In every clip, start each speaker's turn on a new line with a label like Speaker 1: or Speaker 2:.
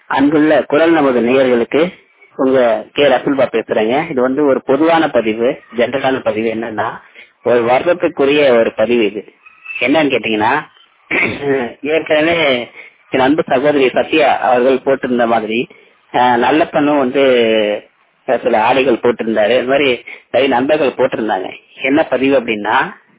Speaker 1: அன்புள்ள குரல் நமது நேயர்களுக்கு உங்க கே ரசூல்பா பேசுறேங்க இது வந்து ஒரு பொதுவான பதிவு ஜென்ரலான பதிவு என்னன்னா ஒரு வருடத்துக்குரிய ஒரு பதிவு இது என்னன்னு கேட்டீங்கன்னா ஏற்கனவே என் அன்பு சகோதரி சத்யா அவர்கள் போட்டிருந்த மாதிரி அஹ், நல்லப்பனும் வந்து அஹ், சில ஆடைகள் போட்டிருந்தாரு இது மாதிரி நிறைய நண்பர்கள் போட்டிருந்தாங்க என்ன பதிவு அப்படின்னா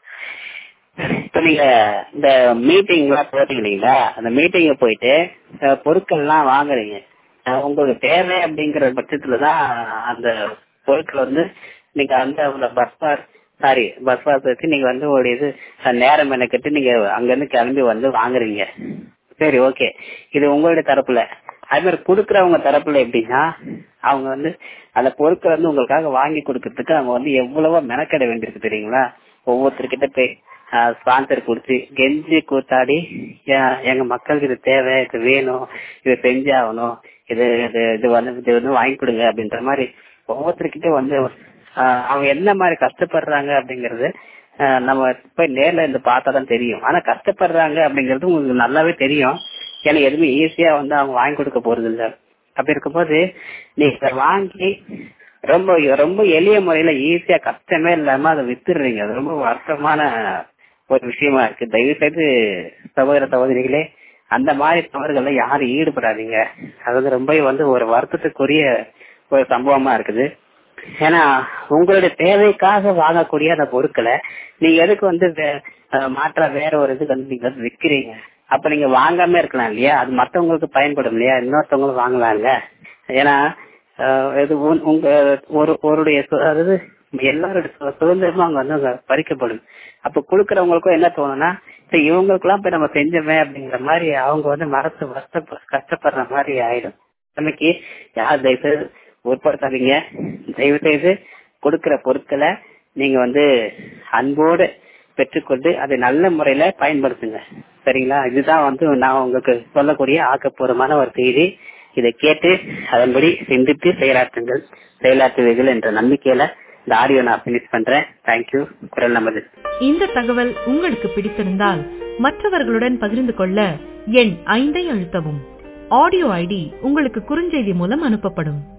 Speaker 1: இப்ப நீங்க இந்த மீட்டிங் எல்லாம் போறீங்க இல்லைங்களா அந்த மீட்டிங்க போயிட்டு அஹ், பொருட்கள் எல்லாம் வாங்குறீங்க அஹ், உங்களுக்கு தேவை அப்படிங்கிற பட்சத்துலதான் அந்த பொருட்கள் வந்து நீங்க அந்த bus pass sorry bus pass வச்சு நீங்க வந்து ஒரு இது அஹ், நேரம் மெனக்கிட்டு நீங்க அங்க இருந்து கிளம்பி வந்து வாங்குறீங்க சரி ஓகே இது உங்களுடைய தரப்புல அது மாதிரி கொடுக்கறவங்க தரப்புல எப்படின்னா அவங்க வந்து அந்த பொருட்களை வந்து உங்களுக்காக வாங்கி கொடுக்கறதுக்கு அவங்க வந்து எவ்வளவோ மெனக்கெட வேண்டியிருக்கு தெரியுங்களா ஒவ்வொருத்தர்கிட்ட போய் ஸ்பான்சர் கொடுத்து கெஞ்சி கூத்தாடி "ஏன், எங்க மக்களுக்கு இது தேவை இது வேணும் இது செஞ்சாகணும் இது இது இது வந்து இது வந்து வாங்கி கொடுங்க அப்படின்ற மாதிரி ஒவ்வொருத்தர்கிட்ட வந்து ஆஹ், அவங்க என்ன மாதிரி கஷ்டப்படுறாங்க அப்படிங்கறது ஆஹ், நம்ம போய் நேர்ல இருந்து பார்த்தா தான் தெரியும் ஆனா கஷ்டப்படுறாங்க அப்படிங்கிறது உங்களுக்கு நல்லாவே தெரியும் ஏன்னா எதுவுமே ஈஸியா வந்து அவங்க வாங்கி கொடுக்க போறது இல்ல அப்படி இருக்கும்போது நீங்க வாங்கி ரொம்ப ரொம்ப எளிய முறையில ஈஸியா கஷ்டமே இல்லாம அதை வித்துடுறீங்க அது ரொம்ப வருத்தமான ஒரு விஷயமா இருக்கு தயவு செய்து சகோதர சகோதரிகளே அந்த மாதிரி தவறுகள்ல யாரும் ஈடுபடாதீங்க அது வந்து ரொம்ப வந்து ஒரு வருத்தத்துக்குரிய ஒரு சம்பவமா இருக்குது ஏன்னா உங்களுடைய தேவைக்காக வாங்கக்கூடிய அந்த பொருட்களை நீங்க எதுக்கு வந்து வே- அஹ் மாற்றா வேற ஒரு இதுக்கு வந்து நீங்க வந்து விக்கிறீங்க அப்ப நீங்க வாங்காம இருக்கலாம் இல்லையா அது மத்தவங்களுக்கு பயன்படும் இல்லையா இன்னொருத்தவங்களும் வாங்கலாம்ல ஏன்னா அஹ் இது உன்- உங்க ஒரு ஒருடைய சு- அதாவது எல்லாருடைய சு- சுதந்திரமும் அங்க வந்து அங்க பறிக்கப்படும் அப்ப கொடுக்கறவங்களுக்கும் என்ன தோணும்னா சரி இவங்களுக்கெல்லாம் போய் நம்ம செஞ்சோமே அப்படிங்கிற மாதிரி அவங்க வந்து மனசு வருத்த கஷ்டப்படுற மாதிரி ஆயிடும் நமக்கு யார் தயவு செய்து உட்படுத்தாதீங்க தயவு செய்து கொடுக்கிற பொருட்களை நீங்க வந்து அன்போடு பெற்றுக்கொண்டு அதை நல்ல முறையில பயன்படுத்துங்க சரிங்களா இதுதான் வந்து நான் உங்களுக்கு சொல்லக்கூடிய ஆக்கப்பூர்வமான ஒரு செய்தி இதை கேட்டு அதன்படி சிந்தித்து செயலாற்றுங்கள் செயலாற்றுவீர்கள் என்ற நம்பிக்கையில இந்த ஆடியோ நான் பினிஷ் பண்றேன் தேங்க்யூ குரல் நமது
Speaker 2: இந்த தகவல் உங்களுக்கு பிடித்திருந்தால் மற்றவர்களுடன் பகிர்ந்து கொள்ள எண் ஐந்தை அழுத்தவும் ஆடியோ ஐடி உங்களுக்கு குறுஞ்செய்தி மூலம் அனுப்பப்படும்